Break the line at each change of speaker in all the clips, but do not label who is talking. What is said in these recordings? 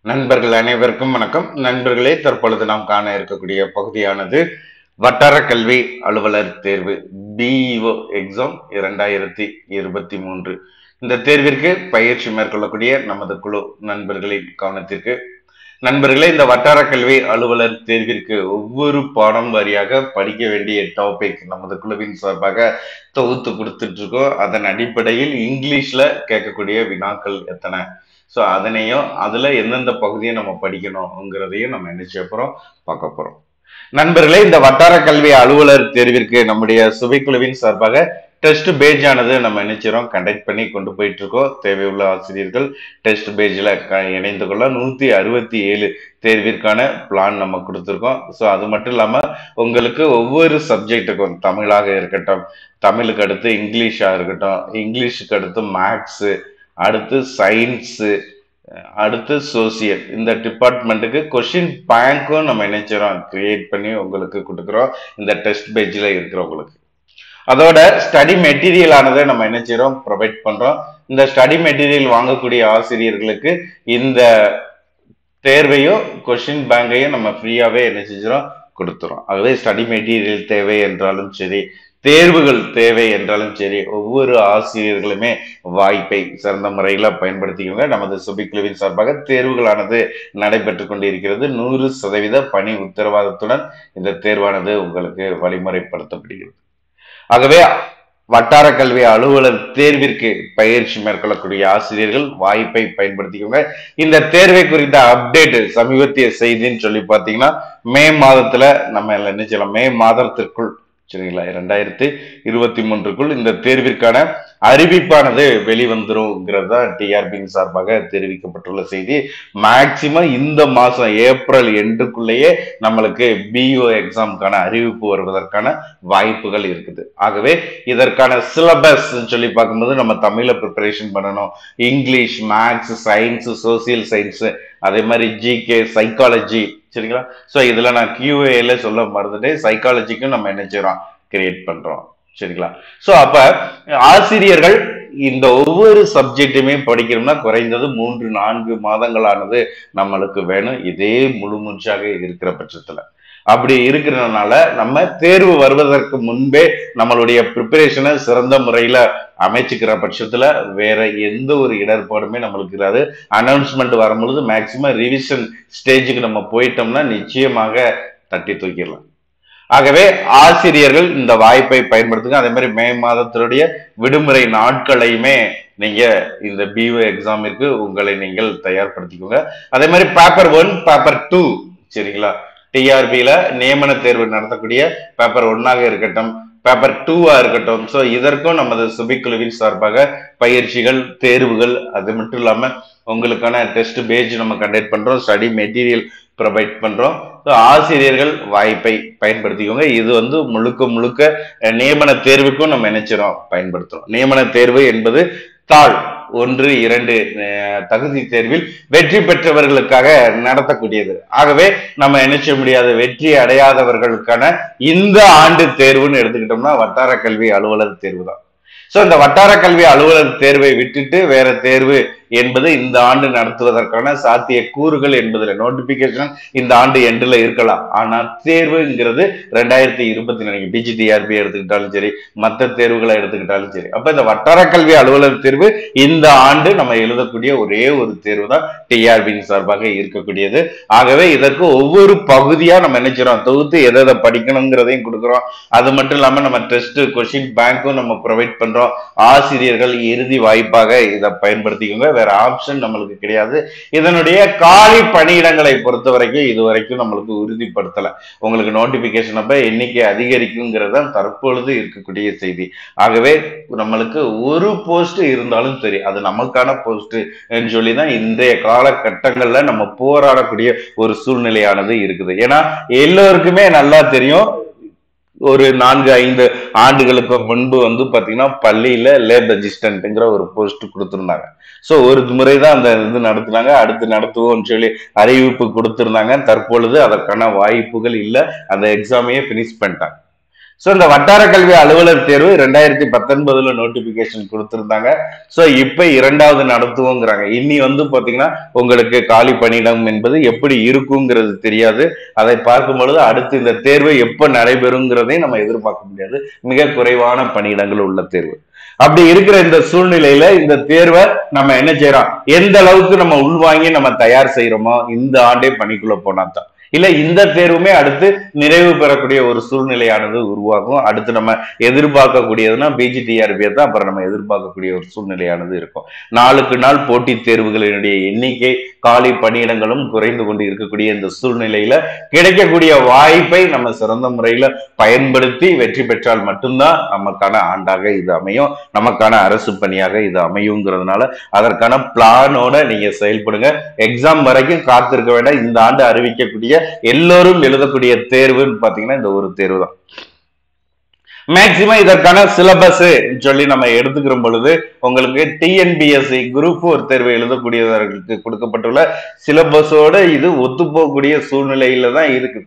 நண்பர்கள் அனைவருக்கும் வணக்கம் நண்பர்களே தற்பொழுது நாம் காண இருக்கக்கூடிய பகுதியானது வட்டார கல்வி அலுவலர் தேர்வு பிஇஓ எக்ஸாம் இரண்டாயிரத்தி இருபத்தி மூன்று இந்த தேர்விற்கு பயிற்சி மேற்கொள்ளக்கூடிய நமது குழு நண்பர்களின் கவனத்திற்கு நண்பர்களே இந்த வட்டார கல்வி அலுவலர் தேர்விற்கு ஒவ்வொரு பாடம் வாரியாக படிக்க வேண்டிய டாபிக் நமது குழுவின் சார்பாக தொகுத்து கொடுத்துட்டு இருக்கோம் அதன் அடிப்படையில் இங்கிலீஷ்ல கேட்கக்கூடிய வினாக்கள் எத்தனை ஸோ அதனையும் அதுல எந்தெந்த பகுதியை நம்ம படிக்கணுங்கிறதையும் நம்ம என்ன செய்ய போறோம் பார்க்க போறோம் நண்பர்களே இந்த வட்டார கல்வி அலுவலர் தேர்விற்கு நம்முடைய சுவைக்குழுவின் சார்பாக டெஸ்ட் பேஜ் ஆனது நம்ம நினைச்சிரோம் கண்டக்ட் பண்ணி கொண்டு போயிட்டு இருக்கோம் தேவையுள்ள ஆசிரியர்கள் டெஸ்ட் பேஜ்ல இணைந்து கொள்ள நூத்தி அறுபத்தி ஏழு தேர்விற்கான பிளான் நம்ம கொடுத்துருக்கோம் ஸோ அது மட்டும் இல்லாம உங்களுக்கு ஒவ்வொரு சப்ஜெக்ட்டுக்கும் தமிழாக இருக்கட்டும் தமிழுக்கு அடுத்து இங்கிலீஷா இருக்கட்டும் இங்கிலீஷுக்கு அடுத்து மேக்ஸு அடுத்து சயின்ஸு அடுத்து சோசியல் இந்த டிபார்ட்மெண்ட்டுக்கு கொஷின் பேங்க்கும் நம்ம நினைச்சிரோம் கிரியேட் பண்ணி உங்களுக்கு கொடுக்குறோம் இந்த டெஸ்ட் பேஜில் இருக்கிறவங்களுக்கு அதோட ஸ்டடி மெட்டீரியல் ஆனதை நம்ம என்ன செய்யறோம் ப்ரொவைட் பண்றோம் இந்த ஸ்டடி மெட்டீரியல் வாங்கக்கூடிய ஆசிரியர்களுக்கு இந்த தேர்வையும் கொஷின் பேங்கையும் நம்ம ஃப்ரீயாவே என்ன செஞ்சிடும் கொடுத்துறோம் ஆகவே ஸ்டடி மெட்டீரியல் தேவை என்றாலும் சரி தேர்வுகள் தேவை என்றாலும் சரி ஒவ்வொரு ஆசிரியர்களுமே வாய்ப்பை சிறந்த முறையில் பயன்படுத்திக்கோங்க நமது சுபிக்குழுவின் சார்பாக தேர்வுகளானது நடைபெற்று கொண்டிருக்கிறது நூறு சதவீத பணி உத்தரவாதத்துடன் இந்த தேர்வானது உங்களுக்கு வழிமுறைப்படுத்தப்படுகிறது ஆகவே வட்டார கல்வி அலுவலர் தேர்விற்கு பயிற்சி மேற்கொள்ளக்கூடிய ஆசிரியர்கள் வாய்ப்பை பயன்படுத்திக்கோங்க இந்த தேர்வை குறித்த அப்டேட் சமீபத்திய செய்தின்னு சொல்லி பார்த்தீங்கன்னா மே மாதத்துல நம்ம என்ன செய்யலாம் மே மாதத்திற்குள் சரிங்களா இரண்டாயிரத்தி இருபத்தி மூன்றுக்குள் இந்த தேர்விற்கான அறிவிப்பானது வெளிவந்துருங்கிறது தான் டிஆர்பியின் சார்பாக தெரிவிக்கப்பட்டுள்ள செய்தி மேக்சிமம் இந்த மாசம் ஏப்ரல் எண்டுக்குள்ளேயே நம்மளுக்கு பிஓ எக்ஸாமுக்கான அறிவிப்பு வருவதற்கான வாய்ப்புகள் இருக்குது ஆகவே இதற்கான சிலபஸ் சொல்லி பார்க்கும்போது நம்ம தமிழ்ல ப்ரிப்பரேஷன் பண்ணணும் English maths science social science அதே மாதிரி ஜிகே சைக்காலஜி சரிங்களா ஸோ இதுல நான் கியூஏல சொல்ல மறந்துட்டேன் சைக்காலஜிக்கும் நம்ம என்ன செய்யறோம் கிரியேட் பண்றோம் சரிங்களா ஸோ அப்ப ஆசிரியர்கள் இந்த ஒவ்வொரு சப்ஜெக்டுமே படிக்கணும்னா குறைந்தது மூன்று நான்கு மாதங்களானது நம்மளுக்கு வேணும் இதே முழு மூச்சாக இருக்கிற பட்சத்துல அப்படி இருக்கிறதுனால நம்ம தேர்வு வருவதற்கு முன்பே நம்மளுடைய ப்ரிப்பரேஷனை சிறந்த முறையில அமைச்சுக்கிற பட்சத்துல வேற எந்த ஒரு இடர்பாடுமே நம்மளுக்கு இராது அனௌன்ஸ்மெண்ட் வரும்பொழுது மேக்சிமம் ரிவிஷன் ஸ்டேஜுக்கு நம்ம போயிட்டோம்னா நிச்சயமாக தட்டி தூக்கிடலாம் ஆகவே ஆசிரியர்கள் இந்த வாய்ப்பை பயன்படுத்துங்க அதே மாதிரி மே மாதத்தினுடைய விடுமுறை நாட்களையுமே நீங்க இந்த பிஓ எக்ஸாமிற்கு உங்களை நீங்கள் தயார்படுத்திக்கோங்க அதே மாதிரி பேப்பர் ஒன் பேப்பர் டூ சரிங்களா டிஆர்பியில நியமன தேர்வு நடத்தக்கூடிய பேப்பர் ஒன்னாக இருக்கட்டும் பேப்பர் டூவா இருக்கட்டும் ஸோ இதற்கும் நமது சுபிக்குழுவின் சார்பாக பயிற்சிகள் தேர்வுகள் அது மட்டும் இல்லாம உங்களுக்கான டெஸ்ட் பேஜ் நம்ம கண்டக்ட் பண்றோம் ஸ்டடி மெட்டீரியல் ப்ரொவைட் பண்றோம் ஸோ ஆசிரியர்கள் வாய்ப்பை பயன்படுத்திக்கோங்க இது வந்து முழுக்க முழுக்க நியமன தேர்வுக்கும் நம்ம நினைச்சிரோம் பயன்படுத்துறோம் நியமன தேர்வு என்பது தாள் ஒன்று இரண்டு தகுதி தேர்வில் வெற்றி பெற்றவர்களுக்காக நடத்தக்கூடியது ஆகவே நம்ம என்ன செய்ய முடியாது வெற்றி அடையாதவர்களுக்கான இந்த ஆண்டு தேர்வுன்னு எடுத்துக்கிட்டோம்னா வட்டார கல்வி அலுவலர் தேர்வு தான் ஸோ இந்த வட்டார கல்வி அலுவலர் தேர்வை விட்டுட்டு வேற தேர்வு என்பது இந்த ஆண்டு நடத்துவதற்கான சாத்திய கூறுகள் என்பதில் நோட்டிபிகேஷன் இந்த ஆண்டு எண்டில் இருக்கலாம் ஆனால் தேர்வுங்கிறது ரெண்டாயிரத்தி இருபத்தி நாலு டிஜிடிஆர்பி எடுத்துக்கிட்டாலும் சரி மற்ற தேர்வுகளை எடுத்துக்கிட்டாலும் சரி அப்ப இந்த வட்டார கல்வி அலுவலர் தேர்வு இந்த ஆண்டு நம்ம எழுதக்கூடிய ஒரே ஒரு தேர்வு தான் டிஆர்பியின் சார்பாக இருக்கக்கூடியது ஆகவே இதற்கு ஒவ்வொரு பகுதியா நம்ம நினைச்சிரோம் தொகுத்து எதை எதை படிக்கணுங்கிறதையும் கொடுக்குறோம் அது மட்டும் இல்லாம நம்ம டெஸ்ட் கொஸ்டின் பேங்க்கும் நம்ம ப்ரொவைட் பண்றோம் ஆசிரியர்கள் இறுதி வாய்ப்பாக இதை பயன்படுத்திக்கோங்க வேற ஆப்ஷன் நம்மளுக்கு கிடையாது இதனுடைய காலி பணியிடங்களை பொறுத்த வரைக்கும் இது வரைக்கும் நம்மளுக்கு உறுதிப்படுத்தல உங்களுக்கு நோட்டிபிகேஷன் அப்ப எண்ணிக்கை அதிகரிக்குங்கிறது தான் தற்பொழுது இருக்கக்கூடிய செய்தி ஆகவே நம்மளுக்கு ஒரு போஸ்ட் இருந்தாலும் சரி அது நமக்கான போஸ்ட் சொல்லி தான் இன்றைய காலகட்டங்கள்ல நம்ம போராடக்கூடிய ஒரு சூழ்நிலையானது இருக்குது ஏன்னா எல்லோருக்குமே நல்லா தெரியும் ஒரு நான்கு ஐந்து ஆண்டுகளுக்கு முன்பு வந்து பாத்தீங்கன்னா பள்ளியில லேப் அசிஸ்டன்ட்ங்கிற ஒரு போஸ்ட் கொடுத்துருந்தாங்க ஸோ ஒரு முறை தான் அந்த இது நடத்துனாங்க அடுத்து நடத்துவோம்னு சொல்லி அறிவிப்பு கொடுத்துருந்தாங்க தற்பொழுது அதற்கான வாய்ப்புகள் இல்லை அந்த எக்ஸாமையே ஃபினிஷ் பண்ணிட்டாங்க ஸோ இந்த வட்டார கல்வி அலுவலர் தேர்வு ரெண்டாயிரத்தி பத்தொன்பதுல நோட்டிபிகேஷன் கொடுத்திருந்தாங்க ஸோ இப்ப இரண்டாவது நடத்துவோங்கிறாங்க இனி வந்து பாத்தீங்கன்னா உங்களுக்கு காலி பணியிடம் என்பது எப்படி இருக்குங்கிறது தெரியாது அதை பார்க்கும் பொழுது அடுத்து இந்த தேர்வு எப்ப நடைபெறுங்கிறதையும் நம்ம எதிர்பார்க்க முடியாது மிக குறைவான பணியிடங்கள் உள்ள தேர்வு அப்படி இருக்கிற இந்த சூழ்நிலையில இந்த தேர்வை நம்ம என்ன செய்யறோம் எந்த அளவுக்கு நம்ம உள்வாங்கி நம்ம தயார் செய்யறோமோ இந்த ஆண்டே பணிக்குள்ள போனா தான் இல்ல இந்த தேர்வுமே அடுத்து நிறைவு பெறக்கூடிய ஒரு சூழ்நிலையானது உருவாகும் அடுத்து நம்ம எதிர்பார்க்கக்கூடியதுன்னா பிஜிடிஆர்பியை தான் அப்புறம் நம்ம எதிர்பார்க்கக்கூடிய ஒரு சூழ்நிலையானது இருக்கும் நாளுக்கு நாள் போட்டித் தேர்வுகளினுடைய எண்ணிக்கை காலி பணியிடங்களும் குறைந்து கொண்டு இருக்கக்கூடிய இந்த சூழ்நிலையில கிடைக்கக்கூடிய வாய்ப்பை நம்ம சிறந்த முறையில பயன்படுத்தி வெற்றி பெற்றால் மட்டும்தான் நமக்கான ஆண்டாக இது அமையும் நமக்கான அரசு பணியாக இது அமையுங்கிறதுனால அதற்கான பிளானோட நீங்க செயல்படுங்க எக்ஸாம் வரைக்கும் காத்திருக்க வேண்டாம் இந்த ஆண்டு அறிவிக்கக்கூடிய எல்லோரும் எழுதக்கூடிய தேர்வுன்னு பாத்தீங்கன்னா இந்த ஒரு தேர்வு தான் மேக்சிமம் இதற்கான சிலபஸ் சொல்லி நம்ம எடுத்துக்கிற பொழுது உங்களுக்கு டிஎன்பிஎஸ்சி குரூப் ஃபோர் தேர்வு எழுதக்கூடியவர்களுக்கு கொடுக்கப்பட்டுள்ள சிலபஸோட இது ஒத்து போகக்கூடிய சூழ்நிலையில தான் இருக்குது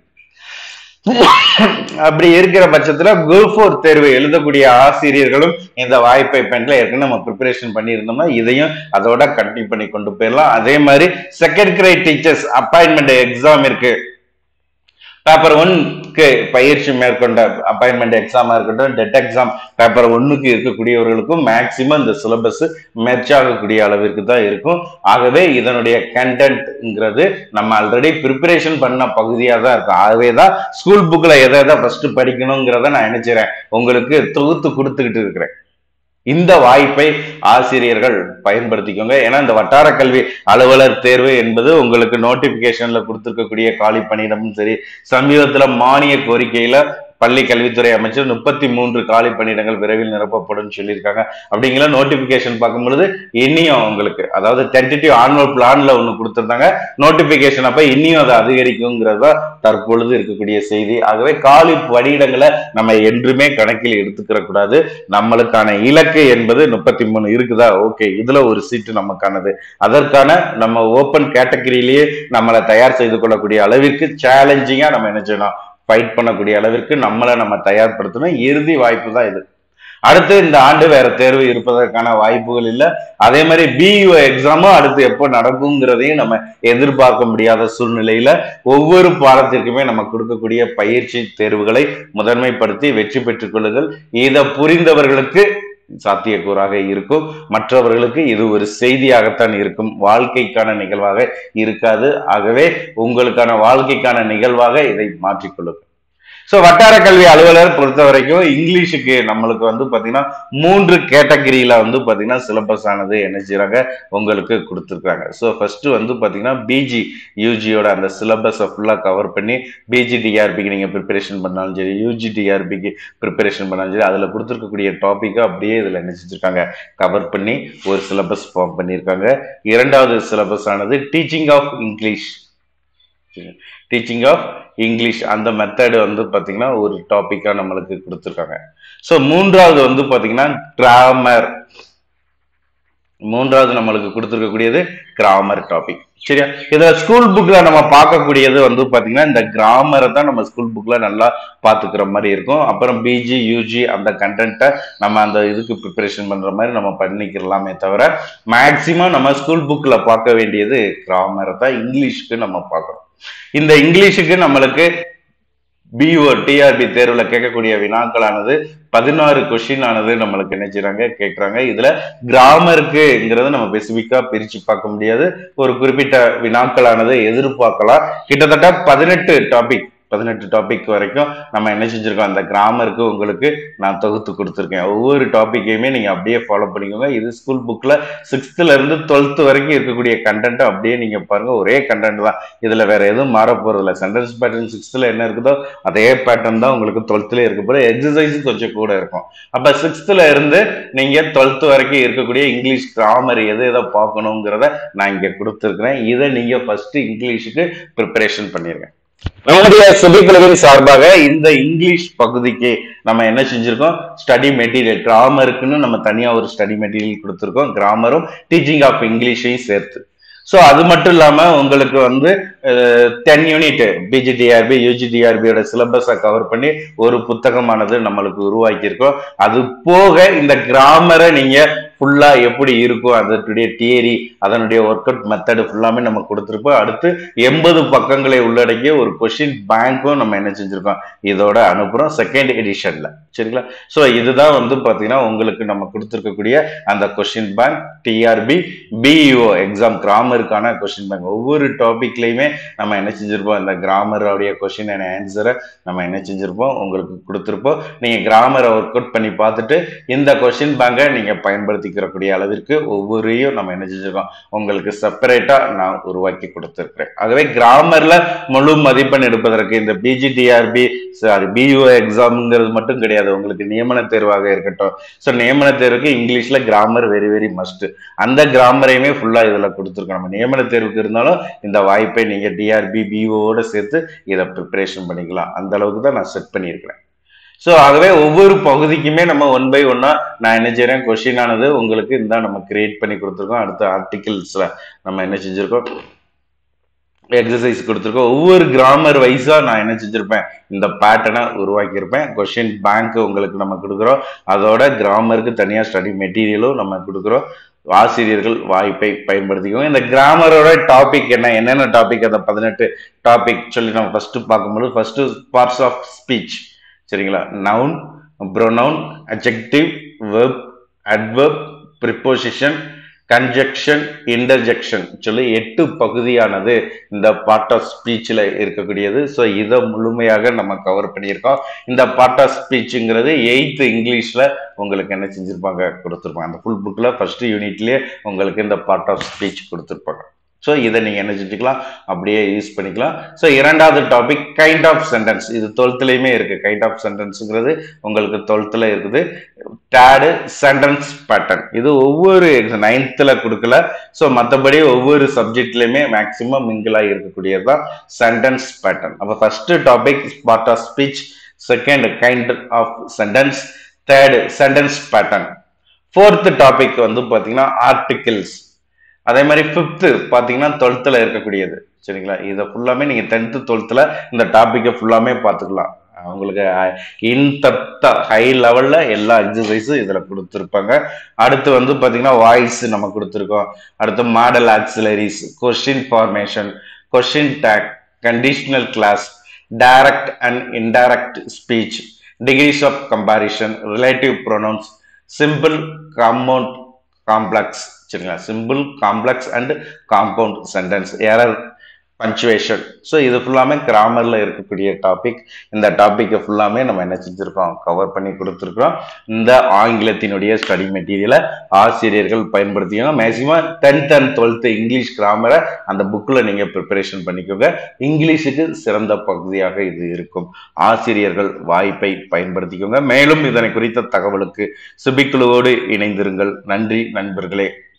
அப்படி இருக்கிற பட்சத்துல குரூப் ஃபோர் தேர்வு எழுதக்கூடிய ஆசிரியர்களும் இந்த வாய்ப்பை பெண்ல ஏற்கனவே நம்ம ப்ரிப்பரேஷன் பண்ணியிருந்தோம்னா இதையும் அதோட கண்டினியூ பண்ணி கொண்டு போயிடலாம் அதே மாதிரி second grade teachers appointment exam இருக்கு பேப்பர் ஒன்க்கு பயிற்சி மேற்கொண்ட அப்பாயின்மெண்ட் எக்ஸாமா இருக்கட்டும் டெட் எக்ஸாம் பேப்பர் ஒன்னுக்கு இருக்கக்கூடியவர்களுக்கும் மேக்சிமம் இந்த சிலபஸ் மேட்ச் ஆகக்கூடிய அளவிற்கு தான் இருக்கும் ஆகவே இதனுடைய கண்டென்ட்ங்கிறது நம்ம ஆல்ரெடி ப்ரிப்பரேஷன் பண்ண பகுதியாக தான் இருக்கும் ஆகவே தான் ஸ்கூல் புக்கில் எதை எதை ஃபர்ஸ்ட் படிக்கணுங்கிறத நான் நினைச்சிறேன் உங்களுக்கு தொகுத்து கொடுத்துக்கிட்டு இருக்கிறேன் இந்த வாய்ப்பை ஆசிரியர்கள் பயன்படுத்திக்கோங்க ஏன்னா இந்த வட்டார கல்வி அலுவலர் தேர்வு என்பது உங்களுக்கு நோட்டிபிகேஷன்ல கொடுத்திருக்கக்கூடிய காலி பணியிடமும் சரி சமீபத்துல மானிய கோரிக்கையில பள்ளி கல்வித்துறை அமைச்சர் முப்பத்தி மூன்று காலி பணியிடங்கள் விரைவில் நிரப்பப்படும் சொல்லியிருக்காங்க அப்படிங்கிற நோட்டிபிகேஷன் பார்க்கும் பொழுது இன்னியும் உங்களுக்கு அதாவது டென்டேட்டிவ் ஆனுவல் பிளான்ல ஒன்று கொடுத்திருந்தாங்க நோட்டிபிகேஷன் அப்ப இன்னியும் அது அதிகரிக்குங்கிறது தான் தற்பொழுது இருக்கக்கூடிய செய்தி ஆகவே காலி பணியிடங்களை நம்ம என்றுமே கணக்கில் எடுத்துக்கிற கூடாது நம்மளுக்கான இலக்கு என்பது முப்பத்தி மூணு இருக்குதா ஓகே இதுல ஒரு சீட்டு நமக்கானது அதற்கான நம்ம ஓப்பன் கேட்டகரியிலேயே நம்மளை தயார் செய்து கொள்ளக்கூடிய அளவிற்கு சேலஞ்சிங்கா நம்ம என்ன செய்யணும் ஃபைட் பண்ணக்கூடிய அளவிற்கு நம்மளை நம்ம தயார்படுத்தணும் இறுதி வாய்ப்பு தான் இது அடுத்து இந்த ஆண்டு வேற தேர்வு இருப்பதற்கான வாய்ப்புகள் இல்லை அதே மாதிரி பியூ எக்ஸாமும் அடுத்து எப்போ நடக்குங்கிறதையும் நம்ம எதிர்பார்க்க முடியாத சூழ்நிலையில ஒவ்வொரு பாடத்திற்குமே நம்ம கொடுக்கக்கூடிய பயிற்சி தேர்வுகளை முதன்மைப்படுத்தி வெற்றி பெற்றுக் கொள்ளுங்கள் இதை புரிந்தவர்களுக்கு சாத்தியக்கூறாக இருக்கும் மற்றவர்களுக்கு இது ஒரு செய்தியாகத்தான் இருக்கும் வாழ்க்கைக்கான நிகழ்வாக இருக்காது ஆகவே உங்களுக்கான வாழ்க்கைக்கான நிகழ்வாக இதை மாற்றிக்கொள்ளுங்கள் ஸோ வட்டார கல்வி அலுவலர் பொறுத்த வரைக்கும் இங்கிலீஷுக்கு நம்மளுக்கு வந்து பார்த்தீங்கன்னா மூன்று கேட்டகரியில வந்து பார்த்தீங்கன்னா சிலபஸ் ஆனது என்ன செய்யறாங்க உங்களுக்கு கொடுத்துருக்காங்க ஸோ ஃபர்ஸ்ட் வந்து பார்த்தீங்கன்னா பிஜி யூஜியோட அந்த சிலபஸை ஃபுல்லாக கவர் பண்ணி பிஜி டிஆர்பிக்கு நீங்கள் ப்ரிப்பரேஷன் பண்ணாலும் சரி யூஜி டிஆர்பிக்கு ப்ரிப்பரேஷன் பண்ணாலும் சரி அதில் கொடுத்துருக்கக்கூடிய டாப்பிக்கை அப்படியே இதில் என்ன செஞ்சுருக்காங்க கவர் பண்ணி ஒரு சிலபஸ் ஃபார்ம் பண்ணியிருக்காங்க இரண்டாவது சிலபஸ் ஆனது teaching of English teaching of English அந்த மெத்தடு வந்து பார்த்தீங்கன்னா ஒரு டாப்பிக்காக நம்மளுக்கு கொடுத்துருக்காங்க ஸோ மூன்றாவது வந்து பார்த்தீங்கன்னா கிராமர் மூன்றாவது நம்மளுக்கு கொடுத்துருக்கக்கூடியது கிராமர் டாபிக் சரியா இதுல ஸ்கூல் புக்ல நம்ம பார்க்கக்கூடியது வந்து பாத்தீங்கன்னா இந்த கிராமரை தான் நம்ம ஸ்கூல் புக்ல நல்லா பாத்துக்கிற மாதிரி இருக்கும் அப்புறம் பிஜி யூஜி அந்த கண்டென்ட்டை நம்ம அந்த இதுக்கு ப்ரிப்பரேஷன் பண்ற மாதிரி நம்ம பண்ணிக்கிறலாமே தவிர மேக்சிமம் நம்ம ஸ்கூல் புக்ல பார்க்க வேண்டியது கிராமரை தான் இங்கிலீஷ்க்கு நம்ம பார்க்கணும் இந்த இங்கிலீஷுக்கு நம்மளுக்கு பிஓ டிஆர்பி தேர்வுல கேட்கக்கூடிய வினாக்களானது பதினாறு கொஸ்டின் ஆனது நம்மளுக்கு என்ன செய்றாங்க கேட்கறாங்க இதுல கிராமருக்குங்கிறத நம்ம ஸ்பெசிபிக்கா பிரிச்சு பார்க்க முடியாது ஒரு குறிப்பிட்ட வினாக்களானது எதிர்பார்க்கலாம் கிட்டத்தட்ட பதினெட்டு டாபிக் பதினெட்டு டாபிக் வரைக்கும் நம்ம என்ன செஞ்சிருக்கோம் அந்த கிராமருக்கு உங்களுக்கு நான் தொகுத்து கொடுத்துருக்கேன் ஒவ்வொரு டாப்பிக்கையுமே நீங்க அப்படியே ஃபாலோ பண்ணிக்கோங்க இது ஸ்கூல் புக்ல சிக்ஸ்த்ல இருந்து டுவெல்த் வரைக்கும் இருக்கக்கூடிய கண்டென்ட் அப்படியே நீங்க பாருங்க ஒரே கண்டென்ட் தான் இதுல வேற எதுவும் மாற போறது இல்லை சென்டென்ஸ் பேட்டர்ன் சிக்ஸ்த்ல என்ன இருக்குதோ அதே பேட்டர்ன் தான் உங்களுக்கு டுவெல்த்ல இருக்க போது எக்ஸசைஸ் கொஞ்சம் கூட இருக்கும் அப்ப சிக்ஸ்த்ல இருந்து நீங்க டுவெல்த் வரைக்கும் இருக்கக்கூடிய இங்கிலீஷ் கிராமர் எது எதை பார்க்கணுங்கிறத நான் இங்க கொடுத்துருக்கிறேன் இதை நீங்க ஃபர்ஸ்ட் இங்கிலீஷுக்கு ப்ரிப்பரேஷன் பண்ணிருங்க நம்முடைய சுபிக்குழுவின் சார்பாக இந்த இங்கிலீஷ் பகுதிக்கு நம்ம என்ன செஞ்சிருக்கோம் ஸ்டடி மெட்டீரியல் கிராமருக்குன்னு நம்ம தனியா ஒரு ஸ்டடி மெட்டீரியல் கொடுத்துருக்கோம் கிராமரும் டீச்சிங் ஆஃப் இங்கிலீஷையும் சேர்த்து ஸோ அது மட்டும் இல்லாம உங்களுக்கு வந்து டென் யூனிட் பிஜிடிஆர்பி யூஜிடிஆர்பியோட சிலபஸை கவர் பண்ணி ஒரு புத்தகமானது நம்மளுக்கு உருவாக்கியிருக்கோம் அது போக இந்த கிராமரை நீங்க ஃபுல்லா எப்படி இருக்கும் அதனுடைய தியரி அதனுடைய ஒர்க் அவுட் மெத்தடு ஃபுல்லாமே நம்ம கொடுத்துருப்போம் அடுத்து எண்பது பக்கங்களை உள்ளடக்கிய ஒரு கொஷின் பேங்க்கும் நம்ம என்ன செஞ்சிருக்கோம் இதோட அனுப்புறோம் செகண்ட் எடிஷன்ல சரிங்களா ஸோ இதுதான் வந்து பாத்தீங்கன்னா உங்களுக்கு நம்ம கொடுத்துருக்கக்கூடிய அந்த question bank TRB BEO exam கிராமருக்கான கொஷின் பேங்க் ஒவ்வொரு டாபிக்லையுமே நம்ம என்ன செஞ்சிருப்போம் இந்த கிராமருடைய கொஷின் அண்ட் ஆன்சரை நம்ம என்ன செஞ்சிருப்போம் உங்களுக்கு கொடுத்துருப்போம் நீங்க கிராமரை ஒர்க் அவுட் பண்ணி பார்த்துட்டு இந்த கொஷின் பேங்கை நீங்க பயன்படுத்திக்கிறக்கூடிய அளவிற்கு ஒவ்வொருத்தையும் நம்ம என்ன செஞ்சிருக்கோம் உங்களுக்கு செப்பரேட்டா நான் உருவாக்கி கொடுத்துருக்கிறேன் ஆகவே கிராமர்ல முழு மதிப்பெண் எடுப்பதற்கு இந்த பிஜிடிஆர்பி சாரி பியூ எக்ஸாம்ங்கிறது மட்டும் கிடையாது உங்களுக்கு நியமன தேர்வாக இருக்கட்டும் ஸோ நியமன தேர்வுக்கு இங்கிலீஷ்ல கிராமர் வெரி வெரி மஸ்ட் அந்த கிராமரையுமே ஃபுல்லா இதுல கொடுத்துருக்கோம் நம்ம நியமன தேர்வுக்கு இருந்தாலும் இந்த வாய்ப்பை நீங்க டிஆர்பி பிஓட சேர்த்து இதை ப்ரிப்பரேஷன் பண்ணிக்கலாம் அந்த அளவுக்கு தான் நான் செட் பண்ணியிருக்கிறேன் ஸோ ஆகவே ஒவ்வொரு பகுதிக்குமே நம்ம ஒன் பை ஒன்னா நான் என்ன செய்யறேன் கொஸ்டின் ஆனது உங்களுக்கு இந்த நம்ம கிரியேட் பண்ணி கொடுத்துருக்கோம் அடுத்த ஆர்டிகிள்ஸ்ல நம்ம என்ன செஞ்சிருக்கோம் எக்ஸசைஸ் கொடுத்துருக்கோம் ஒவ்வொரு கிராமர் வைஸா நான் என்ன செஞ்சிருப்பேன் இந்த பேட்டர்னை உருவாக்கியிருப்பேன் கொஷின் பேங்க் உங்களுக்கு நம்ம கொடுக்குறோம் அதோட கிராமருக்கு தனியா ஸ்டடி மெட்டீரியலும் நம்ம கொடுக்குறோம் ஆசிரியர்கள் வாய்ப்பை பயன்படுத்திக்குவோம் இந்த கிராமரோட டாபிக் என்ன என்னென்ன டாபிக் அந்த பதினெட்டு டாபிக் சொல்லி நம்ம ஃபர்ஸ்ட் பார்க்கும்போது ஃபர்ஸ்ட் பார்ட்ஸ் ஆஃப் ஸ்பீச் சரிங்களா noun pronoun adjective verb adverb preposition conjunction interjection சொல்லி எட்டு பகுதியானது இந்த பார்ட் ஆஃப் ஸ்பீச்சில் இருக்கக்கூடியது ஸோ இதை முழுமையாக நம்ம கவர் பண்ணியிருக்கோம் இந்த பார்ட் ஆஃப் ஸ்பீச்சுங்கிறது எயித்து இங்கிலீஷில் உங்களுக்கு என்ன செஞ்சுருப்பாங்க கொடுத்துருப்பாங்க அந்த ஃபுல் புக்கில் ஃபர்ஸ்ட் யூனிட்லேயே உங்களுக்கு இந்த பார்ட் ஆஃப் ஸ்பீச் கொடுத்துருப்பாங்க ஸோ இதை நீங்கள் என்ன செஞ்சுக்கலாம் அப்படியே யூஸ் பண்ணிக்கலாம் ஸோ இரண்டாவது டாபிக் கைண்ட் ஆஃப் சென்டென்ஸ் இது டுவெல்த்லேயுமே இருக்குது கைண்ட் ஆஃப் சென்டென்ஸுங்கிறது உங்களுக்கு டுவெல்த்தில் இருக்குது டேடு சென்டென்ஸ் பேட்டர்ன் இது ஒவ்வொரு நைன்த்தில் கொடுக்கல ஸோ மற்றபடி ஒவ்வொரு சப்ஜெக்ட்லையுமே மேக்ஸிமம் மிங்கிளாக இருக்கக்கூடியது தான் சென்டென்ஸ் பேட்டர்ன் அப்போ first topic part of speech second kind of sentence third sentence pattern fourth topic வந்து பார்த்தீங்கன்னா ஆர்டிகிள்ஸ் அதே மாதிரி ஃபிஃப்த்து பார்த்தீங்கன்னா டுவெல்த்தில் இருக்கக்கூடியது சரிங்களா இதை ஃபுல்லாமே நீங்கள் டென்த்து டுவெல்த்தில் இந்த டாப்பிக்கை ஃபுல்லாமே பார்த்துக்கலாம் உங்களுக்கு இன்தப்தா ஹை லெவலில் எல்லா எக்ஸசைஸும் இதில் கொடுத்துருப்பாங்க அடுத்து வந்து பார்த்தீங்கன்னா வாய்ஸ் நம்ம கொடுத்துருக்கோம் அடுத்து modal auxiliaries question formation question tag conditional clause direct and indirect speech degrees of comparison relative pronouns simple compound complex சரிங்களா simple complex and compound sentence error punctuation so இது ஃபுல்லாமே கிராமரில் இருக்கக்கூடிய டாபிக் இந்த டாப்பிக்கை ஃபுல்லாமே நம்ம என்ன செஞ்சுருக்கோம் கவர் பண்ணி கொடுத்துருக்குறோம் இந்த ஆங்கிலத்தினுடைய ஸ்டடி மெட்டீரியலை ஆசிரியர்கள் பயன்படுத்திக்கோங்க maximum tenth and twelfth English கிராமரை அந்த புக்கில் நீங்கள் ப்ரிப்பரேஷன் பண்ணிக்கோங்க இங்கிலீஷுக்கு சிறந்த பகுதியாக இது இருக்கும் ஆசிரியர்கள் வாய்ப்பை பயன்படுத்திக்கோங்க மேலும் இதனை குறித்த தகவலுக்கு சுபிக்குழுவோடு இணைந்திருங்கள் நன்றி நண்பர்களே